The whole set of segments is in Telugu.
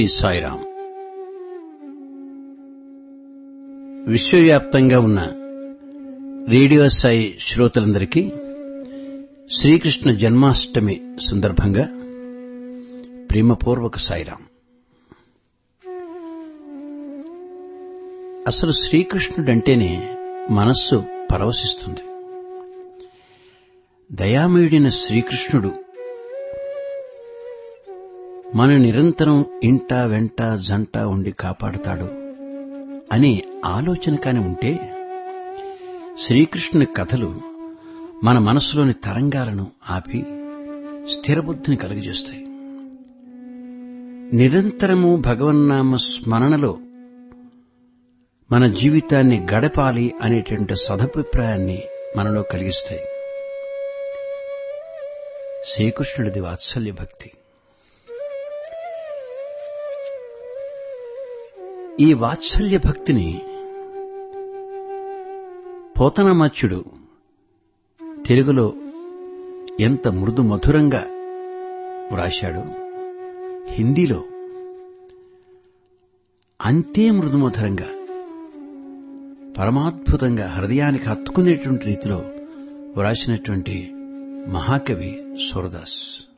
ఈ సాయిరాం విశ్వవ్యాప్తంగా ఉన్న రేడియో సాయి శ్రోతలందరికీ శ్రీకృష్ణ జన్మాష్టమి సందర్భంగా ప్రేమపూర్వక సాయిరాం అసలు శ్రీకృష్ణుడంటేనే మనస్సు పరవశిస్తుంది దయామయుడైన శ్రీకృష్ణుడు మన నిరంతరం ఇంట వెంట జంట ఉండి కాపాడుతాడు అనే ఆలోచన కాని ఉంటే శ్రీకృష్ణుని కథలు మన మనసులోని తరంగాలను ఆపి స్థిరబుద్ధిని కలుగజేస్తాయి నిరంతరము భగవన్నామ స్మరణలో మన జీవితాన్ని గడపాలి అనేటువంటి సదభిప్రాయాన్ని మనలో కలిగిస్తాయి శ్రీకృష్ణుడిది వాత్సల్య భక్తి ఈ వాత్సల్య భక్తిని పోతనమచ్చుడు తెలుగులో ఎంత మృదు మధురంగా వ్రాశాడు హిందీలో అంతే మృదు మధురంగా పరమాద్భుతంగా హృదయానికి హత్తుకునేటువంటి రీతిలో వ్రాసినటువంటి మహాకవి సూరదాస్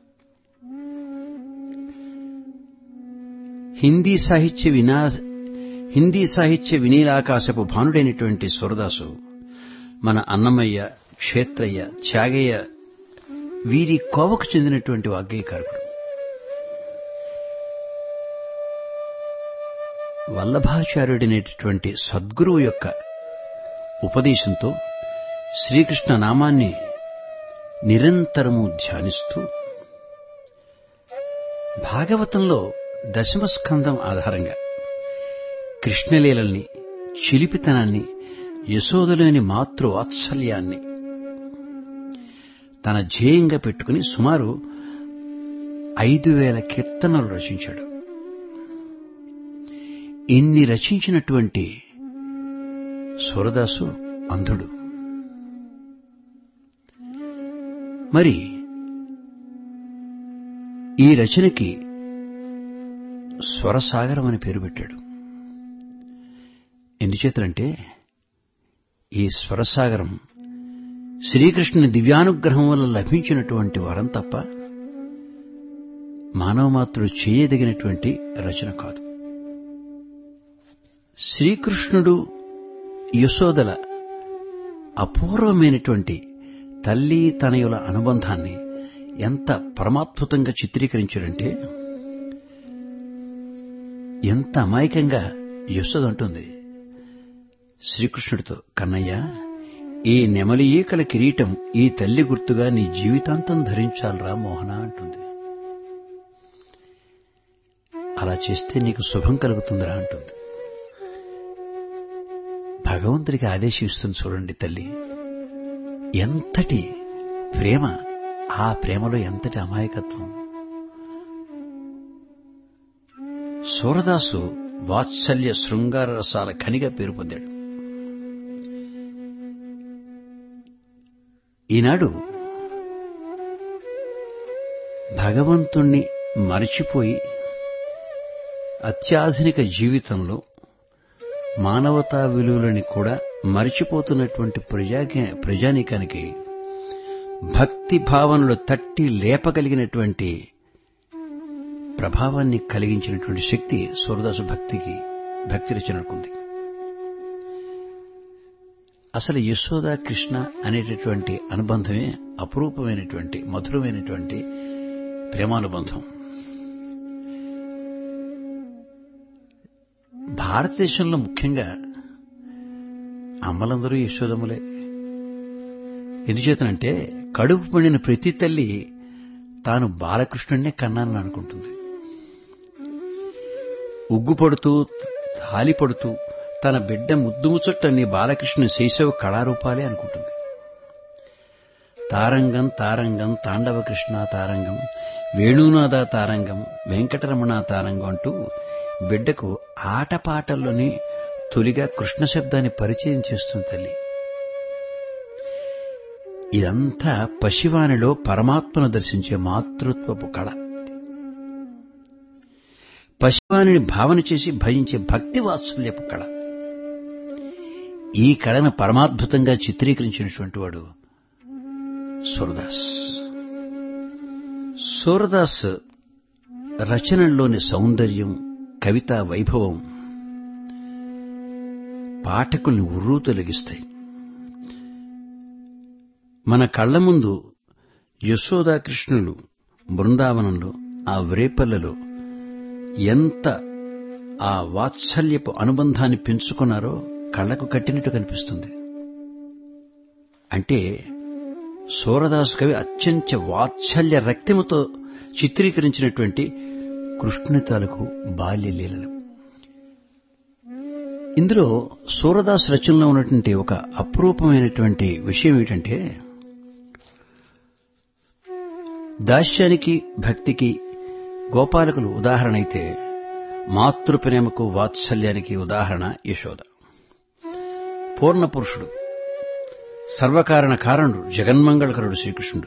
హిందీ సాహిత్య వినా హిందీ సాహిత్య వినీలాకాశపు భానుడైనటువంటి సూరదాసు మన అన్నమయ్య క్షేత్రయ్య త్యాగయ్య వీరి కోవకు చెందినటువంటి వాగ్గేయకారకుడు వల్లభాచార్యుడైనటువంటి సద్గురువు యొక్క ఉపదేశంతో శ్రీకృష్ణ నామాన్ని నిరంతరము ధ్యానిస్తూ భాగవతంలో దశమస్కందం ఆధారంగా కృష్ణలీలల్ని చిలిపితనాన్ని యశోదలోని మాతృవాత్సల్యాన్ని తన ధ్యేయంగా పెట్టుకుని సుమారు ఐదు వేల కీర్తనలు రచించాడు ఇన్ని రచించినటువంటి సూరదాసు అంధుడు మరి ఈ రచనకి స్వరసాగరం అని పేరు పెట్టాడు ఎందుచేతంటే ఈ స్వరసాగరం శ్రీకృష్ణుని దివ్యానుగ్రహం వల్ల లభించినటువంటి వరం తప్ప మానవమాత్రుడు చేయదగినటువంటి రచన కాదు శ్రీకృష్ణుడు యశోదల అపూర్వమైనటువంటి తల్లి తనయుల అనుబంధాన్ని ఎంత పరమాద్భుతంగా చిత్రీకరించాడంటే ఎంత అమాయకంగా యశోద అంటుంది శ్రీకృష్ణుడితో కన్నయ్య ఈ నెమలి ఈకల కిరీటం ఈ తల్లి గుర్తుగా నీ జీవితాంతం ధరించాలరా మోహన అంటుంది అలా చేస్తే నీకు శుభం కలుగుతుందిరా అంటుంది భగవంతుడికి ఆదేశిస్తుంది చూడండి తల్లి ఎంతటి ప్రేమ ఆ ప్రేమలో ఎంతటి అమాయకత్వం సూరదాసు వాత్సల్య శృంగార రసాల ఖనిగా పేరు పొందాడు ఈనాడు భగవంతుణ్ణి మరిచిపోయి అత్యాధునిక జీవితంలో మానవతా విలువలని కూడా మరిచిపోతున్నటువంటి ప్రజా ప్రజానీకానికి భక్తి భావనలు తట్టి లేపగలిగినటువంటి ప్రభావాన్ని కలిగించినటువంటి శక్తి సూరదాసు భక్తికి భక్తి రచనకుంది అసలు యశోద కృష్ణ అనేటటువంటి అనుబంధమే అపురూపమైనటువంటి మధురమైనటువంటి ప్రేమానుబంధం భారతదేశంలో ముఖ్యంగా అమ్మలందరూ యశోదములే ఎందుచేతనంటే కడుపు పండిన ప్రతి తల్లి తాను బాలకృష్ణుడినే కన్నానని అనుకుంటుంది ఉగ్గుపడుతూ తాలిపడుతూ తన బిడ్డ ముద్దు ముచ్చట్టని బాలకృష్ణ శైశవ కళారూపాలే అనుకుంటుంది తారంగం తారంగం తాండవ కృష్ణ తారంగం వేణునాథ తారంగం వెంకటరమణ తారంగం అంటూ బిడ్డకు ఆటపాటల్లోని తొలిగా కృష్ణ శబ్దాన్ని పరిచయం చేస్తుంది తల్లి ఇదంతా పశివానిలో పరమాత్మను దర్శించే మాతృత్వపు కళ పశువాని భావన చేసి భజించే భక్తి వాత్సల్యపు కళ ఈ కళను పరమాద్భుతంగా చిత్రీకరించినటువంటి వాడు సూరదాస్ సూరదాస్ రచనల్లోని సౌందర్యం కవితా వైభవం పాఠకుల్ని ఉర్రూ తొలగిస్తాయి మన కళ్ల ముందు యశోదాకృష్ణులు బృందావనంలో ఆ వ్రేపల్లలో ఎంత ఆ వాత్సల్యపు అనుబంధాన్ని పెంచుకున్నారో కళ్లకు కట్టినట్టు కనిపిస్తుంది అంటే సూరదాసు కవి అత్యంత వాత్సల్య రక్తముతో చిత్రీకరించినటువంటి కృష్ణుని తాలూకు బాల్య లీలలు ఇందులో సూరదాస్ రచనలో ఉన్నటువంటి ఒక అపురూపమైనటువంటి విషయం ఏమిటంటే దాస్యానికి భక్తికి గోపాలకులు ఉదాహరణ అయితే మాతృప్రేమకు వాత్సల్యానికి ఉదాహరణ యశోద పూర్ణపురుషుడు సర్వకారణ కారణుడు జగన్మంగళకరుడు శ్రీకృష్ణుడు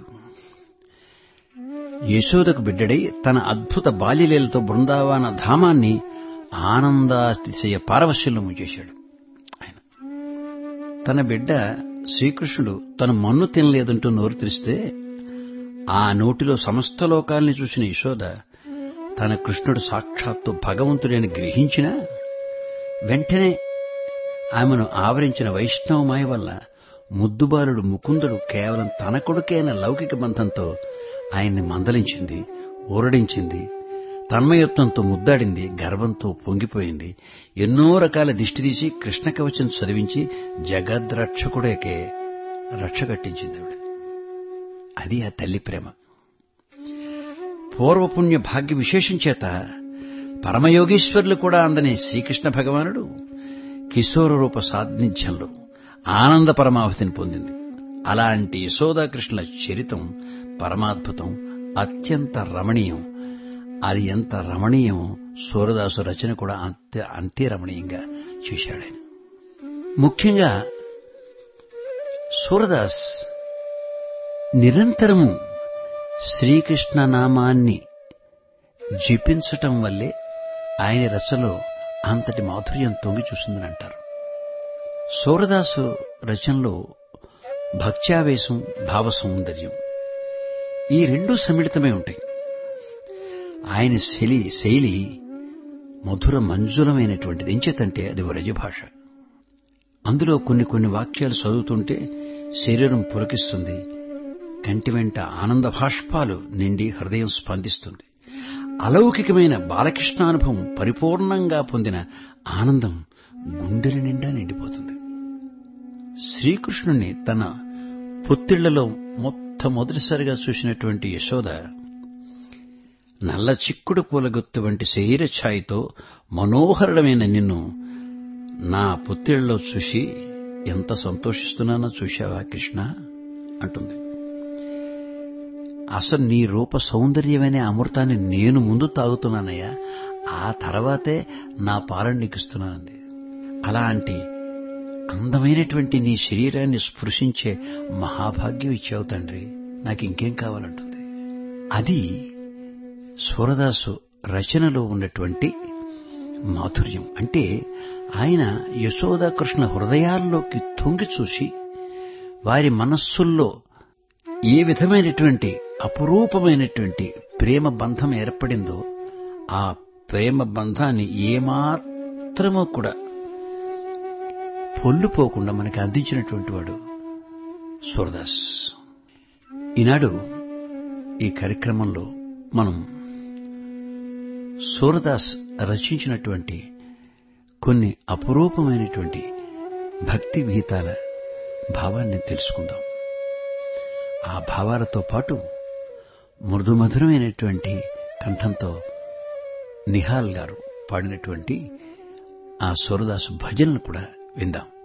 యశోదకు బిడ్డడై తన అద్భుత బాల్యలీలతో బృందావన ధామాన్ని ఆనందాతిశయ పారవశ్యంలో ముంచేశాడు ఆయన తన బిడ్డ శ్రీకృష్ణుడు తన మన్ను తినలేదంటూ నోరు తెరిస్తే ఆ నోటిలో సమస్త లోకాల్ని చూసిన యశోద తన కృష్ణుడు సాక్షాత్తు భగవంతుడని గ్రహించినా వెంటనే ఆమెను ఆవరించిన వైష్ణవమాయ వల్ల ముద్దుబాలుడు ముకుందుడు కేవలం తన కొడుకైన లౌకిక బంధంతో ఆయన్ని మందలించింది ఊరడించింది తన్మయత్వంతో ముద్దాడింది గర్వంతో పొంగిపోయింది ఎన్నో రకాల దిష్టి తీసి కృష్ణ కవచం చదివించి జగద్రక్షకుడేకే రక్ష కట్టించింది ఆవిడ అది ఆ తల్లి ప్రేమ పూర్వపుణ్య భాగ్య విశేషం చేత పరమయోగీశ్వరులు కూడా అందని శ్రీకృష్ణ భగవానుడు కిశోర రూప సాన్నిధ్యంలో ఆనంద పరమావధిని పొందింది అలాంటి యశోదాకృష్ణుల చరితం పరమాద్భుతం అత్యంత రమణీయం అది ఎంత రమణీయమో సూరదాసు రచన కూడా అంతే అంతే రమణీయంగా చేశాడాయన ముఖ్యంగా సూరదాస్ నిరంతరము శ్రీకృష్ణ నామాన్ని జపించటం వల్లే ఆయన రచనలో అంతటి మాధుర్యం తొంగి చూసిందని అంటారు సూరదాసు రచనలో భక్త్యావేశం భావ సౌందర్యం ఈ రెండు సమ్మిళితమై ఉంటాయి ఆయన శైలి శైలి మధుర మంజులమైనటువంటిది ఎంచేతంటే అది వ్రజ భాష అందులో కొన్ని కొన్ని వాక్యాలు చదువుతుంటే శరీరం పులకిస్తుంది కంటి వెంట ఆనంద భాష్పాలు నిండి హృదయం స్పందిస్తుంది అలౌకికమైన బాలకృష్ణానుభవం పరిపూర్ణంగా పొందిన ఆనందం గుండెల నిండా నిండిపోతుంది శ్రీకృష్ణుణ్ణి తన పొత్తిళ్లలో మొట్టమొదటిసారిగా చూసినటువంటి యశోద నల్ల చిక్కుడు పూలగుత్తు వంటి శరీర ఛాయితో మనోహరమైన నిన్ను నా పొత్తిళ్లలో చూసి ఎంత సంతోషిస్తున్నానో చూశావా కృష్ణ అంటుంది అసలు నీ రూప సౌందర్యమనే అమృతాన్ని నేను ముందు తాగుతున్నానయ్యా ఆ తర్వాతే నా పాలన నీకిస్తున్నానంది అలాంటి అందమైనటువంటి నీ శరీరాన్ని స్పృశించే మహాభాగ్యం ఇచ్చావు తండ్రి నాకు ఇంకేం కావాలంటుంది అది సూరదాసు రచనలో ఉన్నటువంటి మాధుర్యం అంటే ఆయన యశోదాకృష్ణ హృదయాల్లోకి తొంగి చూసి వారి మనస్సుల్లో ఏ విధమైనటువంటి అపురూపమైనటువంటి ప్రేమ బంధం ఏర్పడిందో ఆ ప్రేమ బంధాన్ని ఏమాత్రమూ కూడా పొల్లుపోకుండా మనకి అందించినటువంటి వాడు సూరదాస్ ఈనాడు ఈ కార్యక్రమంలో మనం సూరదాస్ రచించినటువంటి కొన్ని అపురూపమైనటువంటి భక్తి గీతాల భావాన్ని తెలుసుకుందాం ఆ భావాలతో పాటు మృదుమధురమైనటువంటి కంఠంతో నిహాల్ గారు పాడినటువంటి ఆ సూరదాసు భజనలు కూడా విందాం